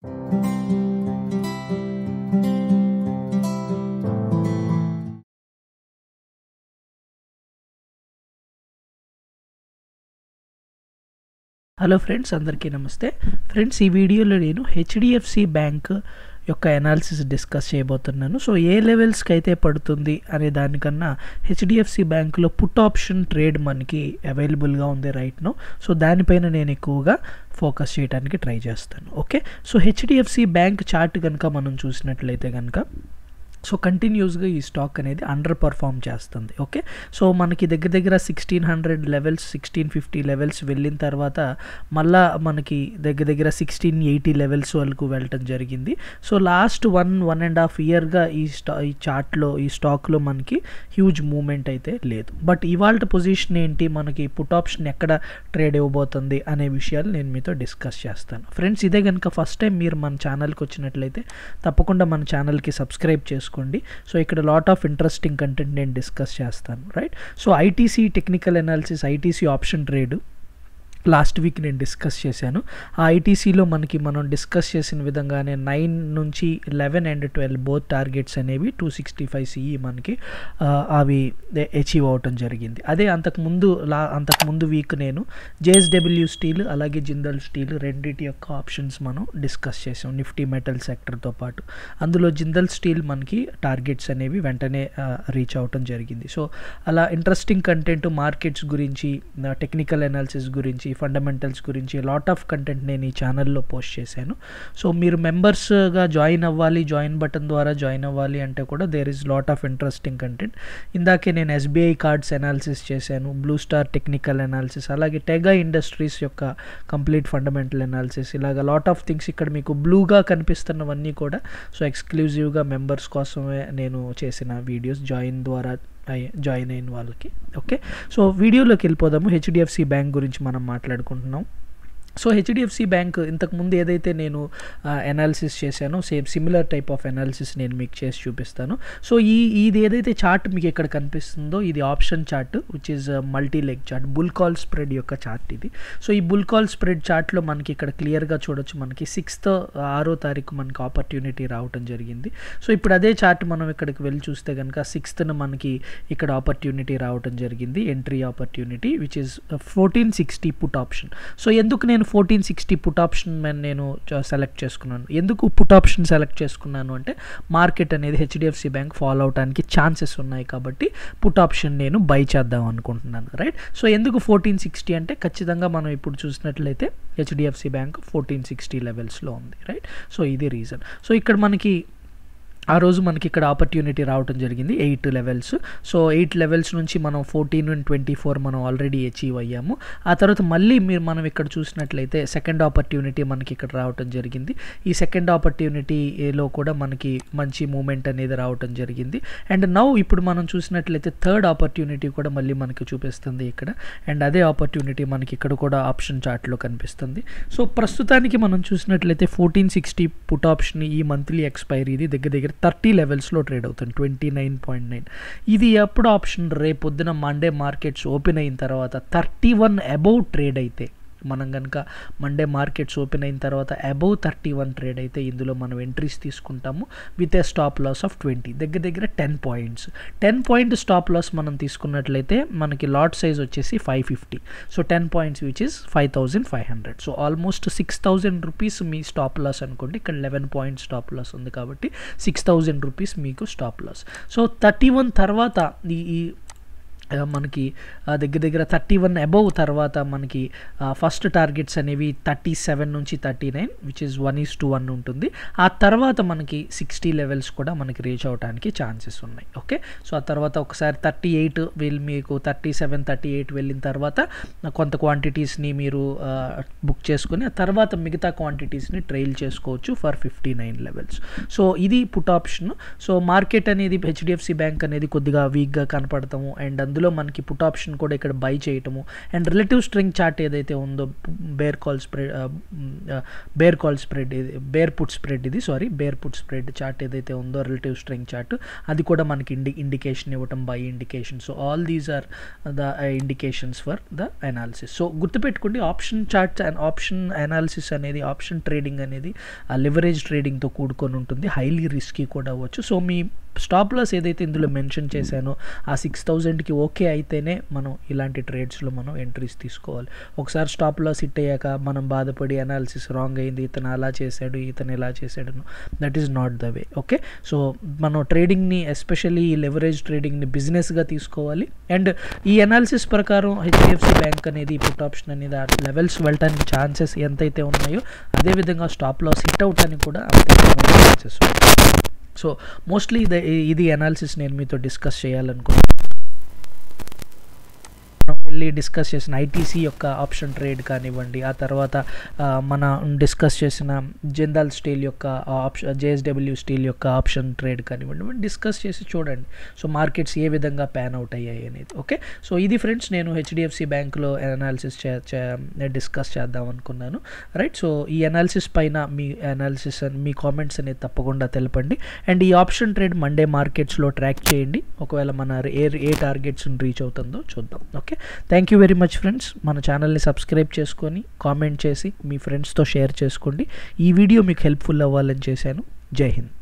hello friends అందరికీ నమస్తే friends ఈ వీడియోలో నేను హెచ్డిఎఫ్సి బ్యాంక్ యొక్క అనాలిసిస్ డిస్కస్ చేయబోతున్నాను సో ఏ లెవెల్స్కి అయితే పడుతుంది అనే దానికన్నా హెచ్డిఎఫ్సి బ్యాంక్లో పుట్ ఆప్షన్ ట్రేడ్ మనకి అవైలబుల్గా ఉంది రైట్ నో సో దానిపైన నేను ఎక్కువగా ఫోకస్ చేయడానికి ట్రై చేస్తాను okay so HDFC bank chart కనుక మనం చూసినట్లయితే కనుక సో కంటిన్యూస్గా ఈ స్టాక్ అనేది అండర్ పర్ఫామ్ చేస్తుంది ఓకే సో మనకి దగ్గర దగ్గర sixteen hundred levels sixteen fifty levels వెళ్ళిన తర్వాత మళ్ళా మనకి దగ్గర దగ్గర సిక్స్టీన్ ఎయిటీ లెవెల్స్ వరకు వెళ్ళటం జరిగింది so last one one and half ఇయర్గా ఈ స్టా ఈ చార్ట్లో ఈ స్టాక్లో మనకి హ్యూజ్ మూమెంట్ అయితే లేదు బట్ ఇవాళ పొజిషన్ ఏంటి మనకి పుట్ ఆప్షన్ ఎక్కడ ట్రేడ్ ఇవ్వబోతుంది అనే విషయాలు నేను మీతో డిస్కస్ చేస్తాను ఫ్రెండ్స్ ఇదే కనుక ఫస్ట్ టైం మీరు మన ఛానల్కి వచ్చినట్లయితే తప్పకుండా మన ఛానల్కి సబ్స్క్రైబ్ చేసుకోండి సో ఇక్కడ లాట్ ఆఫ్ ఇంట్రెస్టింగ్ కంటెంట్ నేను డిస్కస్ చేస్తాను right so ITC technical analysis ITC option trade last week నేను డిస్కస్ చేశాను ఆ ఐటీసీలో మనకి మనం డిస్కస్ చేసిన విధంగానే నైన్ నుంచి eleven and twelve both targets అనేవి టూ సిక్స్టీ ఫైవ్ సిఈ మనకి అవి అచీవ్ అవటం జరిగింది అదే అంతకుముందు లా అంతకుముందు వీక్ నేను జేఎస్డబ్ల్యూ స్టీల్ అలాగే జిందల్ స్టీల్ రెండింటి యొక్క ఆప్షన్స్ మనం డిస్కస్ చేసాం నిఫ్టీ మెటల్ సెక్టర్తో పాటు అందులో జిందల్ స్టీల్ మనకి టార్గెట్స్ అనేవి వెంటనే రీచ్ అవటం జరిగింది సో అలా ఇంట్రెస్టింగ్ కంటెంట్ మార్కెట్స్ గురించి టెక్నికల్ అనాలిసిస్ గురించి ఫండమెంటల్స్ గురించి లాట్ ఆఫ్ కంటెంట్ నేను ఈ ఛానల్లో పోస్ట్ చేశాను సో మీరు మెంబర్స్గా జాయిన్ అవ్వాలి జాయిన్ బటన్ ద్వారా జాయిన్ అవ్వాలి అంటే కూడా there is lot of interesting content ఇందాకే నేను ఎస్బీఐ కార్డ్స్ అనాలిసిస్ చేశాను బ్లూ స్టార్ టెక్నికల్ అనాలిసిస్ అలాగే టెగా ఇండస్ట్రీస్ యొక్క కంప్లీట్ ఫండమెంటల్ అనాలిసిస్ ఇలాగ లాట్ ఆఫ్ థింగ్స్ ఇక్కడ మీకు బ్లూగా కనిపిస్తున్నవన్నీ కూడా సో ఎక్స్క్లూజివ్గా మెంబర్స్ కోసమే నేను చేసిన వీడియోస్ జాయిన్ ద్వారా జాయిన్ అయిన వాళ్ళకి ఓకే సో వీడియోలోకి వెళ్ళిపోదాము హెచ్డిఎఫ్సి బ్యాంక్ గురించి మనం మాట్లాడుకుంటున్నాం సో హెచ్డిఎఫ్సి బ్యాంక్ ఇంతకుముందు ఏదైతే నేను అనాలిసిస్ చేశానో same similar type of analysis నేను మీకు చేసి చూపిస్తాను సో ఈ ఇది ఏదైతే చార్ట్ మీకు ఇక్కడ కనిపిస్తుందో ఇది option chart which is multi leg chart bull call spread యొక్క చార్ట్ ఇది సో ఈ బుల్ కాల్ స్ప్రెడ్ చార్ట్లో మనకి ఇక్కడ క్లియర్గా చూడొచ్చు మనకి సిక్స్త్ ఆరో తారీఖు మనకి ఆపర్చునిటీ రావటం జరిగింది సో ఇప్పుడు అదే చార్ట్ మనం ఇక్కడికి వెళ్ళి చూస్తే కనుక సిక్స్త్న మనకి ఇక్కడ ఆపర్చునిటీ రావటం జరిగింది entry opportunity which is fourteen sixty put option so ఎందుకు నేను నేను ఫోర్టీన్ సిక్స్టీ పుట్ ఆప్షన్ నేను సెలెక్ట్ చేసుకున్నాను ఎందుకు పుట్ ఆప్షన్ సెలెక్ట్ చేసుకున్నాను అంటే మార్కెట్ అనేది హెచ్డిఎఫ్సి బ్యాంక్ ఫాలో అవడానికి ఛాన్సెస్ ఉన్నాయి కాబట్టి పుట్ ఆప్షన్ నేను బై చేద్దాం అనుకుంటున్నాను రైట్ సో ఎందుకు ఫోర్టీన్ సిక్స్టీ అంటే ఖచ్చితంగా మనం ఇప్పుడు చూసినట్లయితే హెచ్డిఎఫ్సి బ్యాంక్ ఫోర్టీన్ సిక్స్టీ లెవెల్స్లో ఉంది రైట్ సో ఇది రీజన్ సో ఇక్కడ మనకి ఆ రోజు మనకి ఇక్కడ ఆపర్చునిటీ రావడం జరిగింది eight levels so eight levels నుంచి మనం ఫోర్టీన్ అండ్ ట్వంటీ ఫోర్ మనం ఆల్రెడీ అచీవ్ అయ్యాము ఆ తర్వాత మళ్ళీ మీరు మనం ఇక్కడ చూసినట్లయితే సెకండ్ ఆపర్చునిటీ మనకి ఇక్కడ రావడం జరిగింది ఈ సెకండ్ ఆపర్చునిటీలో కూడా మనకి మంచి మూమెంట్ అనేది రావడం జరిగింది అండ్ నౌ ఇప్పుడు మనం చూసినట్లయితే థర్డ్ ఆపర్చునిటీ కూడా మళ్ళీ మనకి చూపిస్తుంది ఇక్కడ అండ్ అదే ఆపర్చునిటీ మనకి ఇక్కడ కూడా ఆప్షన్ చార్ట్లో కనిపిస్తుంది సో ప్రస్తుతానికి మనం చూసినట్లయితే ఫోర్టీన్ సిక్స్టీ పుట్ ఆప్షన్ ఈ మంత్లీ ఎక్స్పైరీ ఇది దగ్గర దగ్గర థర్టీ లెవెల్స్లో ట్రేడ్ అవుతుంది ట్వంటీ నైన్ పాయింట్ నైన్ ఇది ఎప్పుడు ఆప్షన్ రేపొద్దున మండే మార్కెట్స్ ఓపెన్ అయిన తర్వాత థర్టీ వన్ అబౌవ్ ట్రేడ్ అయితే మనం కనుక మండే మార్కెట్స్ ఓపెన్ అయిన తర్వాత అబౌవ్ థర్టీ వన్ ట్రేడ్ అయితే ఇందులో మనం ఎంట్రీస్ తీసుకుంటాము with a stop loss of twenty దగ్గర దగ్గర ten points ten point stop loss మనం తీసుకున్నట్లయితే మనకి లాట్ సైజ్ వచ్చేసి five fifty so ten points which is five thousand five hundred so almost six thousand rupees మీ stop loss అనుకోండి ఇక్కడ eleven point stop loss ఉంది కాబట్టి సిక్స్ థౌజండ్ రూపీస్ మీకు stop loss so thirty one తర్వాత ఈ మనకి దగ్గర దగ్గర థర్టీ వన్ అబవ్ తర్వాత మనకి ఫస్ట్ టార్గెట్స్ అనేవి థర్టీ సెవెన్ నుంచి thirty nine which is one is to one ఉంటుంది ఆ తర్వాత మనకి సిక్స్టీ లెవెల్స్ కూడా మనకి రీచ్ అవడానికి ఛాన్సెస్ ఉన్నాయి ఓకే సో ఆ తర్వాత ఒకసారి థర్టీ ఎయిట్ వెళ్ళి మీకు థర్టీ సెవెన్ థర్టీ ఎయిట్ వెళ్ళిన తర్వాత కొంత క్వాంటిటీస్ని మీరు బుక్ చేసుకుని ఆ తర్వాత మిగతా క్వాంటిటీస్ని ట్రైల్ చేసుకోవచ్చు for fifty nine levels so ఇది పుట్ ఆప్షన్ సో మార్కెట్ అనేది హెచ్డిఎఫ్సి బ్యాంక్ అనేది కొద్దిగా వీక్గా కనపడతాము అండ్ అందులో అందులో మనకి పుట్ ఆప్షన్ కూడా ఇక్కడ బై చేయటము అండ్ రిలేటివ్ స్ట్రింగ్ చార్ట్ ఏదైతే ఉందో bear call spread bear call spread ఇది బేర్ పుట్ స్ప్రెడ్ ఇది sorry bear put spread chart ఏదైతే ఉందో రిలేటివ్ స్ట్రింగ్ చార్ట్ అది కూడా మనకి ఇండి ఇండికేషన్ ఇవ్వటం buy indication so all these are the indications for the analysis so గుర్తుపెట్టుకోండి option charts and option analysis అనేది ఆప్షన్ ట్రేడింగ్ అనేది లివరేజ్ ట్రేడింగ్తో కూడుకొని ఉంటుంది హైలీ రిస్కీ కూడా అవ్వచ్చు సో మీ స్టాప్ లాస్ ఏదైతే ఇందులో మెన్షన్ చేశానో ఆ సిక్స్ థౌజండ్కి ఓకే అయితేనే మనం ఇలాంటి ట్రేడ్స్లో మనం ఎంట్రీస్ తీసుకోవాలి ఒకసారి స్టాప్ లాస్ హిట్ అయ్యాక మనం బాధపడి అనాలిసిస్ రాంగ్ అయింది ఇతను అలా చేశాడు ఇతను ఇలా చేశాడు that is not the way okay so మనం ట్రేడింగ్ని ఎస్పెషల్లీ ఈ లెవరేజ్ ట్రేడింగ్ని బిజినెస్గా తీసుకోవాలి అండ్ ఈ అనాలిసిస్ ప్రకారం హెచ్డిఎఫ్సి బ్యాంక్ అనేది పుట్ ఆప్షన్ అనేది ఆ లెవెల్స్ వెళ్ళటానికి ఛాన్సెస్ ఎంతైతే ఉన్నాయో అదేవిధంగా స్టాప్ లాస్ హిట్ అవటానికి కూడా అంతే ఛాన్సెస్ సో మోస్ట్లీ ఇది ఇది అనాలిసిస్ నేను మీతో డిస్కస్ చేయాలనుకున్నాను వెళ్ళి డిస్కస్ చేసిన ఐటీసీ యొక్క ఆప్షన్ ట్రేడ్ కానివ్వండి ఆ తర్వాత మన డిస్కస్ చేసిన జిందాల్ స్టీల్ యొక్క ఆప్షన్ జేఎస్డబ్ల్యూ స్టీల్ యొక్క ఆప్షన్ ట్రేడ్ కానివ్వండి డిస్కస్ చేసి చూడండి సో మార్కెట్స్ ఏ విధంగా ప్యాన్ అవుట్ అయ్యాయి అనేది ఓకే సో ఇది ఫ్రెండ్స్ నేను హెచ్డిఎఫ్సి బ్యాంక్లో అనాలిసిస్ డిస్కస్ చేద్దాం అనుకున్నాను రైట్ సో ఈ అనాలిసిస్ పైన మీ అనాలిసిస్ మీ కామెంట్స్ అనేది తప్పకుండా తెలపండి అండ్ ఈ ఆప్షన్ ట్రేడ్ మండే మార్కెట్స్లో ట్రాక్ చేయండి ఒకవేళ మన ఏ ఏ టార్గెట్స్ని రీచ్ అవుతుందో చూద్దాం okay thank you very much friends మన ఛానల్ని సబ్స్క్రైబ్ చేసుకొని కామెంట్ చేసి మీ ఫ్రెండ్స్తో షేర్ చేసుకోండి ఈ వీడియో మీకు హెల్ప్ఫుల్ అవ్వాలని చేశాను జై హింద్